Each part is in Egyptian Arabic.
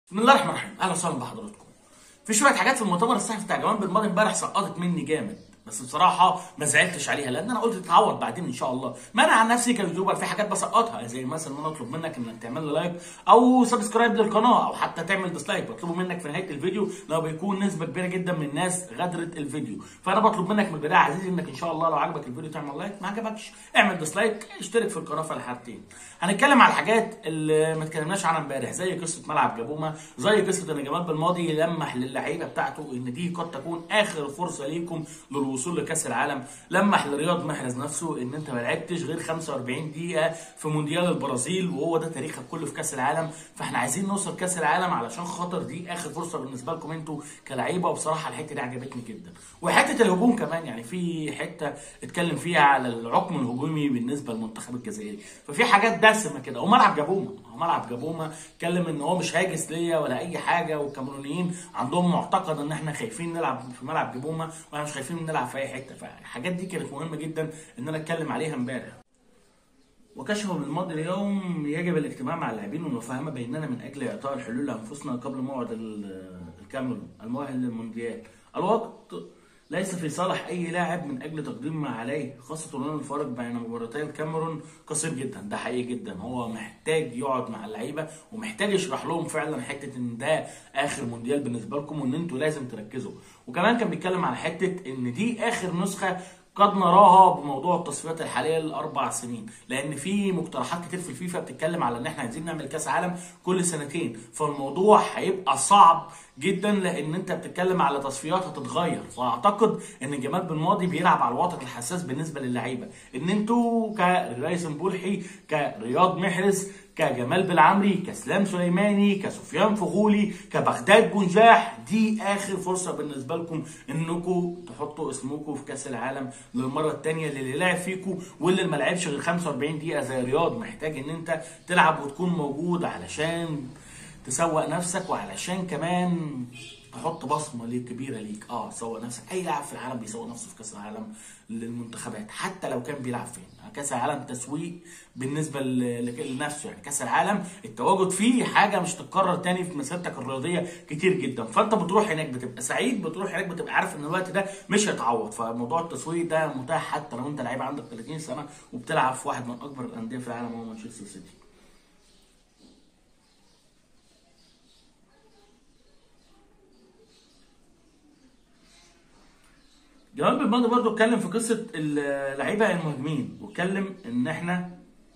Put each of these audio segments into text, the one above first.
بسم الله الرحمن الرحيم اهلا وسهلا بحضراتكم في شويه حاجات في المؤتمر الصحفي بتاع جمال بالماضي امبارح سقطت مني جامد بس بصراحه ما زعلتش عليها لان انا قلت تتعوض بعدين ان شاء الله ما انا عن نفسي كيوتيوبر في حاجات بسقطها زي مثلا ان انا اطلب منك انك تعمل لي لايك او سبسكرايب للقناه او حتى تعمل ديسلايك بطلبه منك في نهايه الفيديو لو بيكون نسبه كبيره جدا من الناس غدرت الفيديو فانا بطلب منك من البدايه عزيزي انك ان شاء الله لو عجبك الفيديو تعمل لايك ما عجبكش اعمل ديسلايك اشترك في القناه في الحالتين هنتكلم على الحاجات اللي ما اتكلمناش عنها امبارح زي قصه ملعب جابوما زي قصه ان جمال بالماضي لمح للعيبه بتاعته ان دي قد تكون اخر فرصه ليكم للوصول لكاس العالم لمح لرياض محرز نفسه ان انت ما لعبتش غير 45 دقيقه في مونديال البرازيل وهو ده تاريخك كله في كاس العالم فاحنا عايزين نوصل كاس العالم علشان خاطر دي اخر فرصه بالنسبه لكم انتوا كلعيبه وبصراحه الحته دي عجبتني جدا وحته الهجوم كمان يعني في حته اتكلم فيها على العقم الهجومي بالنسبه للمنتخب الجزائري ففي حاجات دسمه كده وملعب جابوما هو ملعب جابوما اتكلم ان هو مش هاجس ليا ولا اي حاجه والكاميرونيين عندهم معتقد ان احنا خايفين نلعب في ملعب جابوما واحنا مش خايفين نلعب في اي حته فالحاجات دي كانت مهمه جدا ان انا اتكلم عليها امبارح وكشف بالماضي اليوم يجب الاجتماع مع اللاعبين والمفاهمه بيننا من اجل اعطاء الحلول لانفسنا قبل موعد الكاميرون المؤهل للمونديال الوقت ليس في صالح اي لاعب من اجل تقديم ما عليه خاصه ان الفارق بين مباراتي الكاميرون قصير جدا ده حقيقي جدا هو محتاج يقعد مع اللعيبه ومحتاج يشرح لهم فعلا حته ان ده اخر مونديال بالنسبه لكم وان انتوا لازم تركزوا وكمان كان بيتكلم على حته ان دي اخر نسخه قد نراها بموضوع التصفيات الحاليه لاربع سنين لان في مقترحات كتير في الفيفا بتتكلم على ان احنا عايزين نعمل كاس عالم كل سنتين فالموضوع هيبقى صعب جدا لان انت بتتكلم على تصفيات هتتغير فاعتقد ان جمال بالماضي بيلعب على الوتر الحساس بالنسبه للعيبه ان انتوا كريس بولحي كرياض محرز كجمال بالعمري كسلام سليماني كسفيان فغولي كبغداد جنجاح دي اخر فرصه بالنسبه لكم انكم تحطوا اسمكم في كاس العالم للمره الثانيه اللي لعب فيكم واللي ما لعبش غير 45 دقيقه زي رياض محتاج ان انت تلعب وتكون موجود علشان تسوق نفسك وعلشان كمان تحط بصمه ليك كبيره ليك اه سوق نفسك اي لاعب في العالم بيسوق نفسه في كاس العالم للمنتخبات حتى لو كان بيلعب فين كاس العالم تسويق بالنسبه لنفسه يعني كاس العالم التواجد فيه حاجه مش تتكرر تاني في مسيرتك الرياضيه كتير جدا فانت بتروح هناك بتبقى سعيد بتروح هناك بتبقى عارف ان الوقت ده مش هيتعوض فموضوع التسويق ده متاح حتى لو انت لعيب عندك 30 سنه وبتلعب في واحد من اكبر الانديه في العالم وهو مانشستر سيتي جمال بالماضي برضه اتكلم في قصه اللعيبه المهاجمين واتكلم ان احنا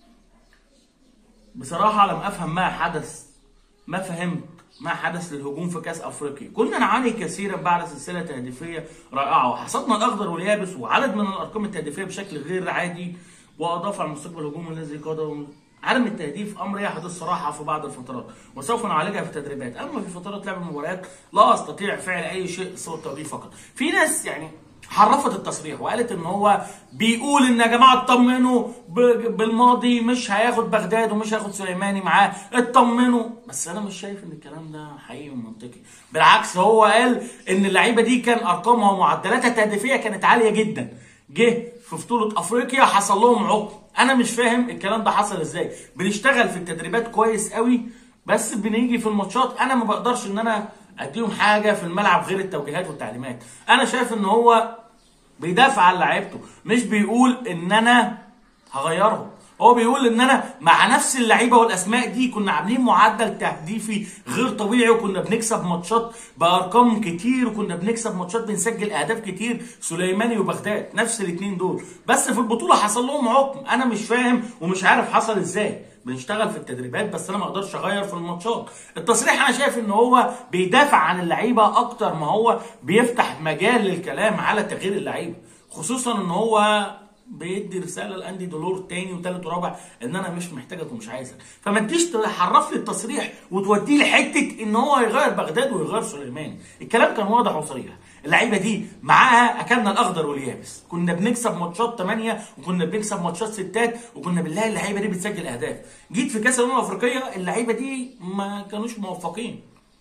بصراحه لم افهم ما حدث ما فهمت ما حدث للهجوم في كاس افريقيا كنا نعاني كثيرا بعد سلسله تهديفيه رائعه وحصدنا الاخضر واليابس وعدد من الارقام التهديفيه بشكل غير عادي واضاف على المستقبل الهجومي الذي قاده عدم التهديف امر يحدث صراحه في بعض الفترات وسوف نعالجها في التدريبات اما في فترات لعب المباريات لا استطيع فعل اي شيء سوى التوقيف فقط في ناس يعني حرفت التصريح وقالت ان هو بيقول ان يا جماعه اطمنوا بالماضي مش هياخد بغداد ومش هياخد سليماني معاه اطمنوا بس انا مش شايف ان الكلام ده حقيقي ومنطقي بالعكس هو قال ان اللعيبه دي كان ارقامها ومعدلاتها التهديفيه كانت عاليه جدا جه في بطوله افريقيا حصل لهم عقم انا مش فاهم الكلام ده حصل ازاي بنشتغل في التدريبات كويس قوي بس بنيجي في الماتشات انا ما بقدرش ان انا اديهم حاجه في الملعب غير التوجيهات والتعليمات انا شايف ان هو بيدافع عن لعيبته مش بيقول ان انا هغيرهم هو بيقول ان انا مع نفس اللعيبه والاسماء دي كنا عاملين معدل تهديفي غير طبيعي وكنا بنكسب ماتشات بارقام كتير وكنا بنكسب ماتشات بنسجل اهداف كتير سليماني وبغداد نفس الاثنين دول بس في البطوله حصل لهم عقم انا مش فاهم ومش عارف حصل ازاي بنشتغل في التدريبات بس انا ما اقدرش اغير في الماتشات التصريح انا شايف ان هو بيدافع عن اللعيبه اكتر ما هو بيفتح مجال للكلام على تغيير اللعيبه خصوصا ان هو بيدي رساله لاندي دولور تاني وتالت ورابع ان انا مش محتاجك ومش عايزك فما تجيش تحرف لي التصريح وتوديه لحته ان هو يغير بغداد ويغير سليماني الكلام كان واضح وصريح اللعيبه دي معاها اكلنا الاخضر واليابس كنا بنكسب ماتشات 8 وكنا بنكسب ماتشات ستات وكنا بنلاقي اللعيبه دي بتسجل اهداف جيت في كاس الامم الافريقيه اللعيبه دي ما كانوش موفقين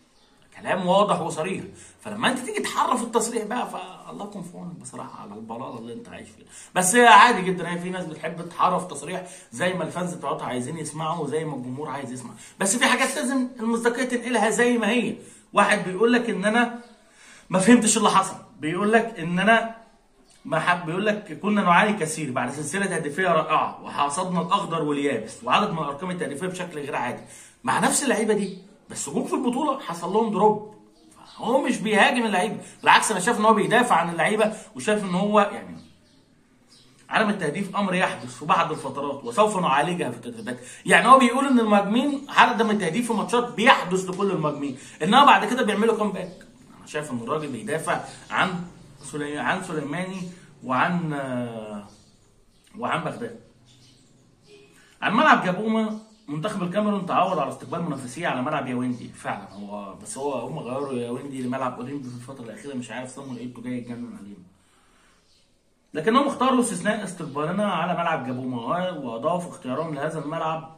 كلام واضح وصريح فلما انت تيجي تحرف التصريح بقى فالله يكون في عونك بصراحه على البلاله اللي انت عايش فيها بس عادي جدا يعني في ناس بتحب تحرف تصريح زي ما الفانز بتوعتها عايزين يسمعوا وزي ما الجمهور عايز يسمع بس في حاجات لازم المصداقيه تنقلها زي ما هي واحد بيقول لك ان انا ما فهمتش اللي حصل بيقول لك ان انا ما حب بيقول لك كنا نعاني كثير بعد سلسله تهديفيه رائعه وحصدنا الاخضر واليابس وعدد من الارقام التهديفيه بشكل غير عادي مع نفس اللعيبه دي بس جم في البطوله حصل لهم دروب هو مش بيهاجم اللعيبه بالعكس انا شايف ان هو بيدافع عن اللعيبه وشايف ان هو يعني عدم التهديف امر يحدث في بعض الفترات وسوف نعالجها في التدريبات يعني هو بيقول ان المهاجمين عدم التهديف في ماتشات بيحدث لكل المهاجمين انما بعد كده بيعملوا كومباك انا شايف ان الراجل بيدافع عن سلي... عن سليماني وعن آه، وعن بغداد عن ملعب جابوما منتخب الكاميرون تعود على استقبال منافسيه على ملعب ياوندي فعلا هو بس هو هم غيروا ياوندي لملعب اولمبي في الفتره الاخيره مش عارف صموا لقيته جاي يتجنن علينا لكنهم اختاروا استثناء استقبالنا على ملعب جابوما واضافوا اختيارهم لهذا الملعب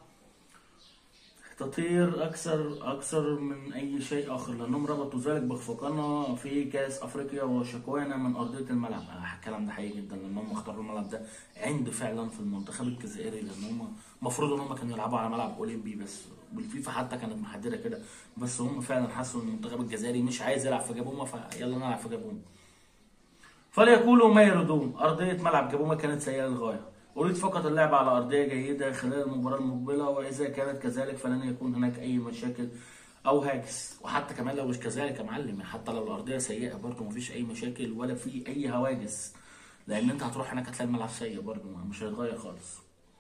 تطير اكثر اكثر من اي شيء اخر لانهم ربطوا ذلك باخفاقنا في كاس افريقيا وشكوانا من ارضيه الملعب آه الكلام ده حقيقي جدا لان هم اختاروا الملعب ده عند فعلا في المنتخب الجزائري لان هم المفروض ان هم كانوا يلعبوا على ملعب اولمبي بس والفيفا حتى كانت محدده كده بس هم فعلا حسوا ان المنتخب الجزائري مش عايز يلعب في جابوما فيلا نلعب في جابوما فليقولوا ما يردون ارضيه ملعب جابوما كانت سيئه للغايه أريد فقط اللعب على أرضية جيدة خلال المباراة المقبلة وإذا كانت كذلك فلن يكون هناك أي مشاكل أو هاجس وحتى كمان لو مش كذلك يا معلم حتى لو الأرضية سيئة برضه مفيش أي مشاكل ولا في أي هواجس لأن أنت هتروح هناك هتلاقي الملعب سيء برضه مش هيتغير خالص.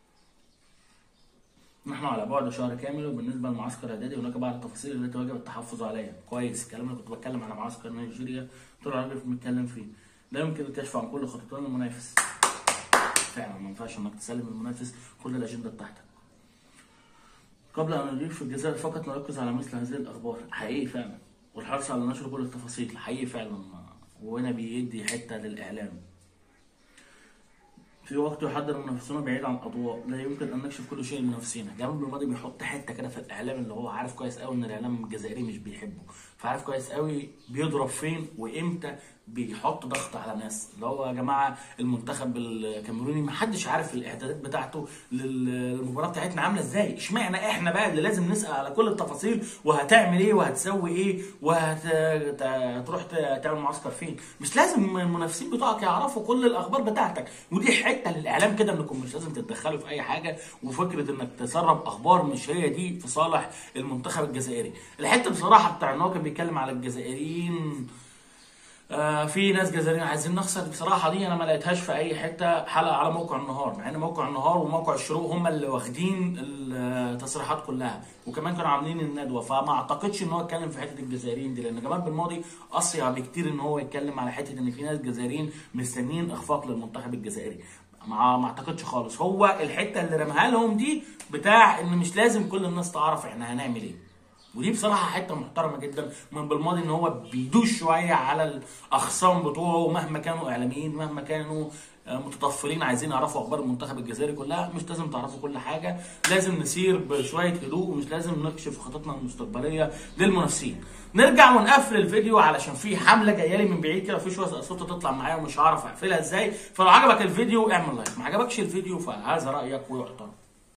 نحن على بعد شهر كامل وبالنسبه للمعسكر الاعدادي هناك بعض التفاصيل التي واجب التحفظ عليها كويس الكلام اللي كنت بتكلم على معسكر نيجيريا طول عمري بنتكلم فيه لا يمكن الكشف عن كل خططين المنافس فعلا ما ينفعش انك تسلم المنافس كل الاجنده بتاعتك قبل ان نضيف في الجزائر فقط نركز على مثل هذه الاخبار حقيقي فعلا والحرص على نشر كل التفاصيل حقيقي فعلا وهنا بيدي حته للاعلام في وقت يحضر المنافسون بعيد عن الاضواء لا يمكن ان نكشف كل شيء لمنافسينا جمال بالماضي بيحط حته كده في الاعلام اللي هو عارف كويس قوي ان الاعلام الجزائري مش بيحبه فعارف كويس قوي بيضرب فين وامتى بيحط ضغط على ناس اللي هو يا جماعه المنتخب الكاميروني ما حدش عارف الاعدادات بتاعته للمباراه بتاعتنا عامله ازاي اشمعنى احنا بقى اللي لازم نسال على كل التفاصيل وهتعمل ايه وهتسوي ايه وهتروح تعمل معسكر فين مش لازم المنافسين بتوعك يعرفوا كل الاخبار بتاعتك ودي حته للاعلام كده انكم مش لازم تتدخلوا في اي حاجه وفكره انك تسرب اخبار مش هي دي في صالح المنتخب الجزائري الحته بصراحه بتاع ان هو كان بيتكلم على الجزائريين آه في ناس جزائريين عايزين نخسر بصراحه دي انا ما لقيتهاش في اي حته حلقه على موقع النهار مع ان موقع النهار وموقع الشروق هم اللي واخدين التصريحات كلها وكمان كانوا عاملين الندوه فما اعتقدش ان هو اتكلم في حته الجزائريين دي لان جمال بالماضي اصيع بكتير ان هو يتكلم على حته ان في ناس جزائريين مستنيين اخفاق للمنتخب الجزائري ما ما اعتقدش خالص هو الحته اللي رماها لهم دي بتاع ان مش لازم كل الناس تعرف احنا هنعمل ايه ودي بصراحه حته محترمه جدا من بالماضي ان هو بيدوش شويه على الاخصام بتوعه مهما كانوا اعلاميين مهما كانوا متطفلين عايزين يعرفوا اخبار المنتخب الجزائري كلها مش لازم تعرفوا كل حاجه لازم نسير بشويه هدوء ومش لازم نكشف خططنا المستقبليه للمنافسين نرجع ونقفل الفيديو علشان في حمله جايه لي من بعيد كده في شويه صوت تطلع معايا ومش هعرف اقفلها ازاي فلو عجبك الفيديو اعمل لايك ما عجبكش الفيديو فهذا رايك ويحترم